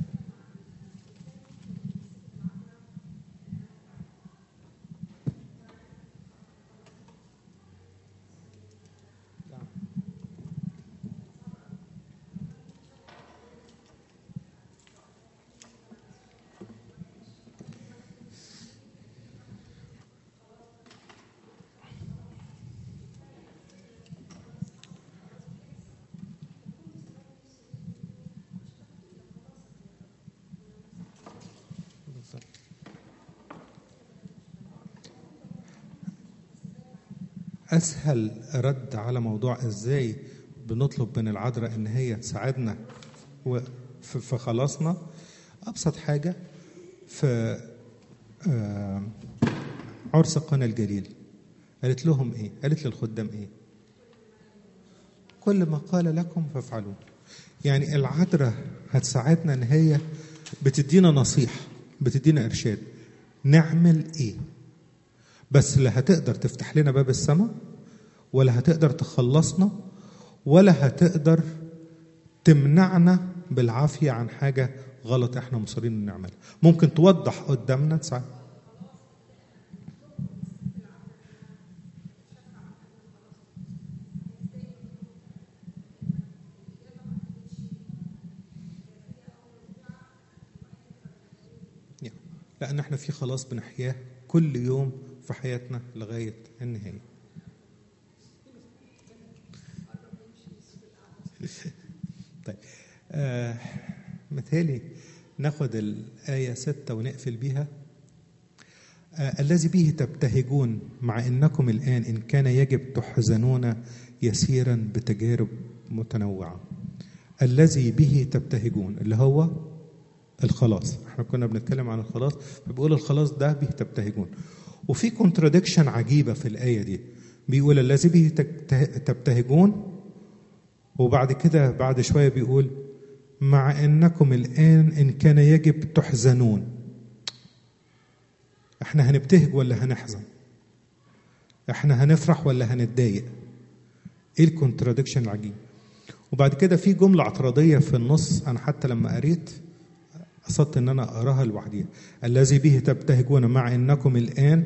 اسهل رد على موضوع ازاي بنطلب من العذراء ان هي تساعدنا في خلاصنا ابسط حاجه في عرس قنا الجليل قالت لهم ايه قالت للخدام ايه كل ما قال لكم فافعلوه يعني العذراء هتساعدنا ان هي بتدينا نصيحه بتدينا ارشاد نعمل ايه بس لا هتقدر تفتح لنا باب السماء ولا هتقدر تخلصنا ولا هتقدر تمنعنا بالعافية عن حاجة غلط احنا مصرين نعملها ممكن توضح قدامنا تساعد لأن احنا في خلاص بنحياه كل يوم في حياتنا لغاية النهاية طيب آه مثالي ناخد الآية ستة ونقفل بيها آه الذي به تبتهجون مع أنكم الآن إن كان يجب تحزنون يسيرا بتجارب متنوعة الذي به تبتهجون اللي هو الخلاص احنا كنا بنتكلم عن الخلاص فبيقول الخلاص ده به تبتهجون وفي كونتراديكشن عجيبة في الآية دي بيقول الذي به تبتهجون وبعد كده بعد شوية بيقول مع أنكم الآن إن كان يجب تحزنون احنا هنبتهج ولا هنحزن احنا هنفرح ولا هنتضايق ايه الكونتراديكشن العجيب وبعد كده في جملة اعتراضية في النص أنا حتى لما قريت قصدت ان انا اقراها لوحديها الذي به تبتهجون مع انكم الان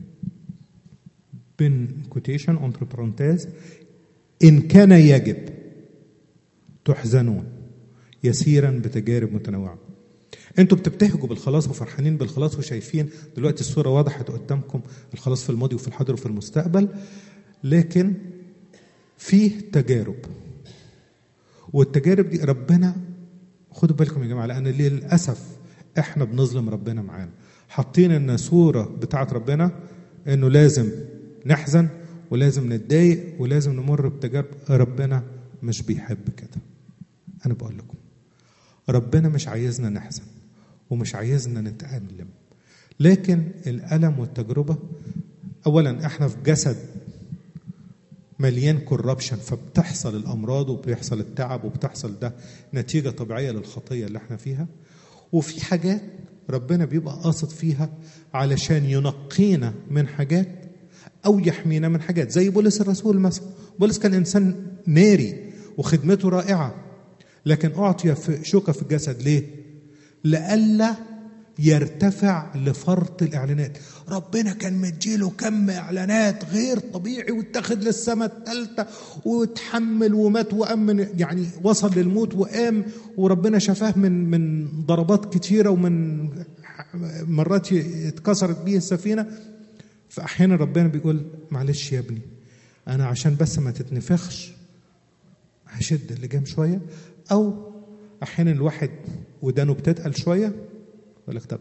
بين كوتيشن اونتر برونتاز ان كان يجب تحزنون يسيرا بتجارب متنوعه انتوا بتبتهجوا بالخلاص وفرحانين بالخلاص وشايفين دلوقتي الصوره وضحت قدامكم الخلاص في الماضي وفي الحاضر وفي المستقبل لكن فيه تجارب والتجارب دي ربنا خدوا بالكم يا جماعه لان للاسف احنا بنظلم ربنا معانا حاطين ان صوره بتاعت ربنا انه لازم نحزن ولازم نتضايق ولازم نمر بتجارب ربنا مش بيحب كده انا بقول لكم ربنا مش عايزنا نحزن ومش عايزنا نتألم لكن الألم والتجربة أولا احنا في جسد مليان كوربشن فبتحصل الأمراض وبيحصل التعب وبتحصل ده نتيجة طبيعية للخطية اللي احنا فيها وفي حاجات ربنا بيبقى قاصد فيها علشان ينقينا من حاجات أو يحمينا من حاجات زي بولس الرسول مثلا بولس كان إنسان ناري وخدمته رائعة لكن أعطي في شوكة في الجسد ليه؟ لئلا يرتفع لفرط الإعلانات ربنا كان مديله كم إعلانات غير طبيعي واتخذ للسماء الثالثة وتحمل ومات وأمن يعني وصل للموت وقام وربنا شفاه من من ضربات كتيرة ومن مرات اتكسرت بيه السفينة فأحيانا ربنا بيقول معلش يا ابني أنا عشان بس ما تتنفخش هشد اللجام شوية او احيانا الواحد ودانه بتتقل شويه يقول لك طب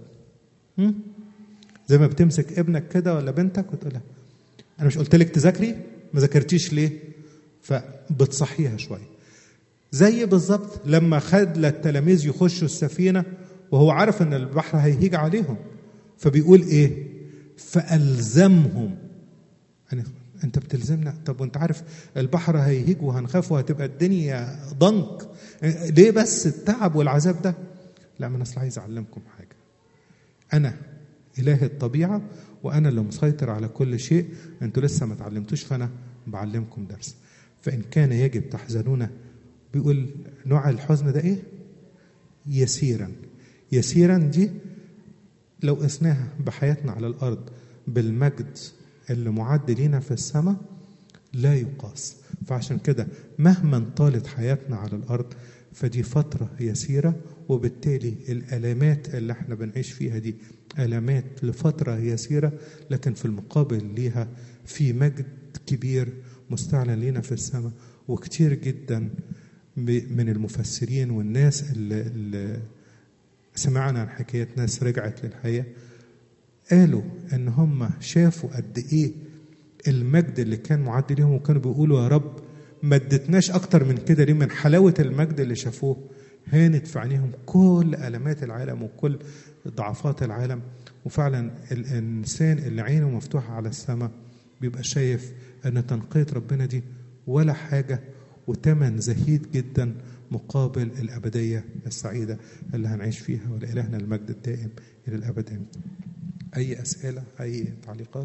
زي ما بتمسك ابنك كده ولا بنتك وتقول لها انا مش قلت لك تذاكري ما ذاكرتيش ليه فبتصحيها شويه زي بالظبط لما خد للتلاميذ يخشوا السفينه وهو عارف ان البحر هيهيج عليهم فبيقول ايه فالزمهم يعني انت بتلزمنا طب وانت عارف البحر هيهيج وهنخاف وهتبقى الدنيا ضنك ليه بس التعب والعذاب ده لا ما انا اصل عايز اعلمكم حاجه انا اله الطبيعه وانا اللي مسيطر على كل شيء انتوا لسه ما اتعلمتوش فانا بعلمكم درس فان كان يجب تحزنون بيقول نوع الحزن ده ايه يسيرا يسيرا دي لو قسناها بحياتنا على الارض بالمجد اللي معد لينا في السماء لا يقاس فعشان كده مهما طالت حياتنا على الارض فدي فتره يسيره وبالتالي الالامات اللي احنا بنعيش فيها دي الامات لفتره يسيره لكن في المقابل ليها في مجد كبير مستعلن لينا في السماء وكتير جدا من المفسرين والناس اللي, اللي سمعنا عن حكايات ناس رجعت للحياه قالوا ان هم شافوا قد ايه المجد اللي كان معد ليهم وكانوا بيقولوا يا رب ما ادتناش اكتر من كده ليه من حلاوه المجد اللي شافوه هانت في عينيهم كل المات العالم وكل ضعفات العالم وفعلا الانسان اللي عينه مفتوحه على السماء بيبقى شايف ان تنقيه ربنا دي ولا حاجه وتمن زهيد جدا مقابل الابديه السعيده اللي هنعيش فيها ولالهنا المجد الدائم الى الابد امين أي أسئلة أي تعليقات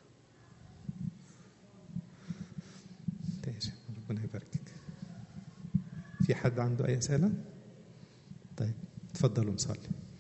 ماشي ربنا يباركك في حد عنده أي أسئلة طيب تفضلوا نصلي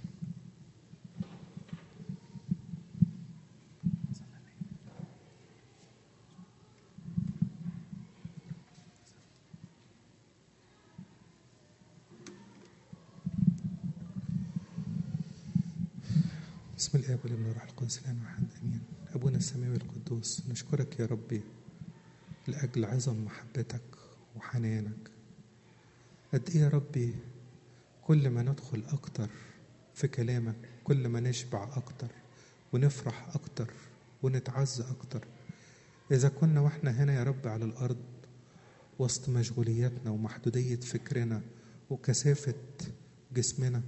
بسم الاب والابن والروح القدس الان واحد امين ابونا السماوي القدوس نشكرك يا ربي لاجل عظم محبتك وحنانك قد ايه يا ربي كل ما ندخل اكتر في كلامك كل ما نشبع اكتر ونفرح اكتر ونتعزى اكتر اذا كنا واحنا هنا يا رب على الارض وسط مشغولياتنا ومحدوديه فكرنا وكثافه جسمنا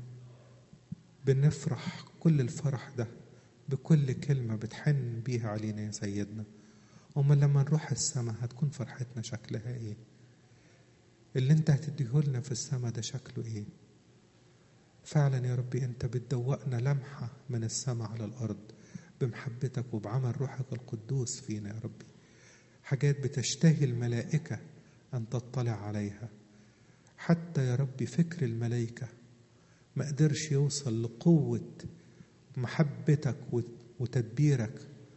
بنفرح كل الفرح ده بكل كلمة بتحن بيها علينا يا سيدنا أما لما نروح السماء هتكون فرحتنا شكلها إيه اللي أنت هتديهولنا في السماء ده شكله إيه فعلا يا ربي أنت بتدوقنا لمحة من السماء على الأرض بمحبتك وبعمل روحك القدوس فينا يا ربي حاجات بتشتهي الملائكة أن تطلع عليها حتى يا ربي فكر الملائكة ما قدرش يوصل لقوة محبتك وتدبيرك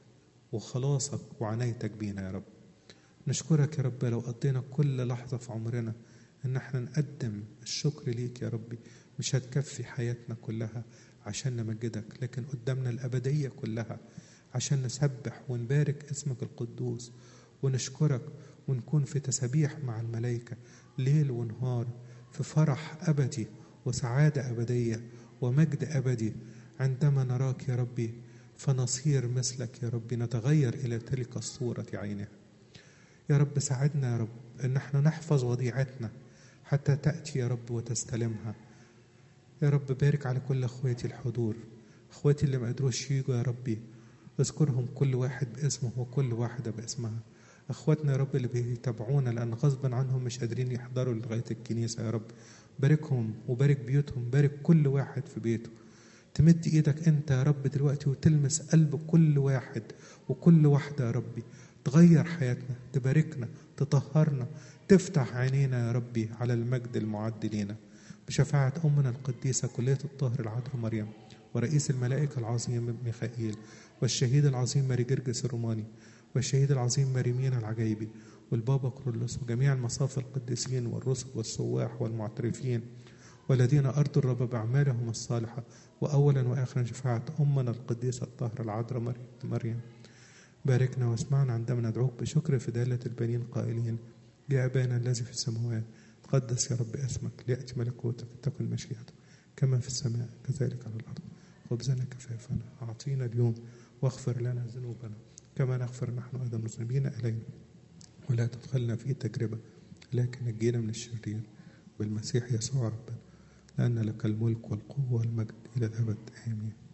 وخلاصك وعنايتك بينا يا رب نشكرك يا رب لو قضينا كل لحظة في عمرنا ان احنا نقدم الشكر ليك يا ربي مش هتكفي حياتنا كلها عشان نمجدك لكن قدامنا الأبدية كلها عشان نسبح ونبارك اسمك القدوس ونشكرك ونكون في تسابيح مع الملائكة ليل ونهار في فرح أبدي وسعادة أبدية ومجد أبدي عندما نراك يا ربي فنصير مثلك يا ربي نتغير إلى تلك الصورة عينها يا رب ساعدنا يا رب ان احنا نحفظ وديعتنا حتى تأتي يا رب وتستلمها يا رب بارك على كل اخواتي الحضور اخواتي اللي ما قدروش يجوا يا ربي اذكرهم كل واحد باسمه وكل واحدة باسمها اخواتنا يا رب اللي بيتابعونا لان غصبا عنهم مش قادرين يحضروا لغاية الكنيسة يا رب باركهم وبارك بيوتهم بارك كل واحد في بيته تمد ايدك انت يا رب دلوقتي وتلمس قلب كل واحد وكل واحدة يا ربي تغير حياتنا تباركنا تطهرنا تفتح عينينا يا ربي على المجد المعد لينا بشفاعة أمنا القديسة كلية الطاهر العذراء مريم ورئيس الملائكة العظيم ميخائيل والشهيد العظيم ماري جرجس الروماني والشهيد العظيم ماري مينا العجايبي والبابا كرولوس وجميع المصاف القديسين والرسل والسواح والمعترفين والذين أرضوا الرب بأعمالهم الصالحة وأولا وآخرا شفاعة أمنا القديسة الطاهرة العذراء مريم باركنا واسمعنا عندما ندعوك بشكر في دالة البنين قائلين يا أبانا الذي في السماوات تقدس يا رب اسمك ليأتي ملكوتك تكن مشيئتك كما في السماء كذلك على الأرض خبزنا كفافنا أعطينا اليوم واغفر لنا ذنوبنا كما نغفر نحن أيضا المذنبين إلينا ولا تدخلنا في تجربة لكن نجينا من الشرير بالمسيح يسوع ربنا لأن لك الملك والقوة والمجد إلى الأبد آمين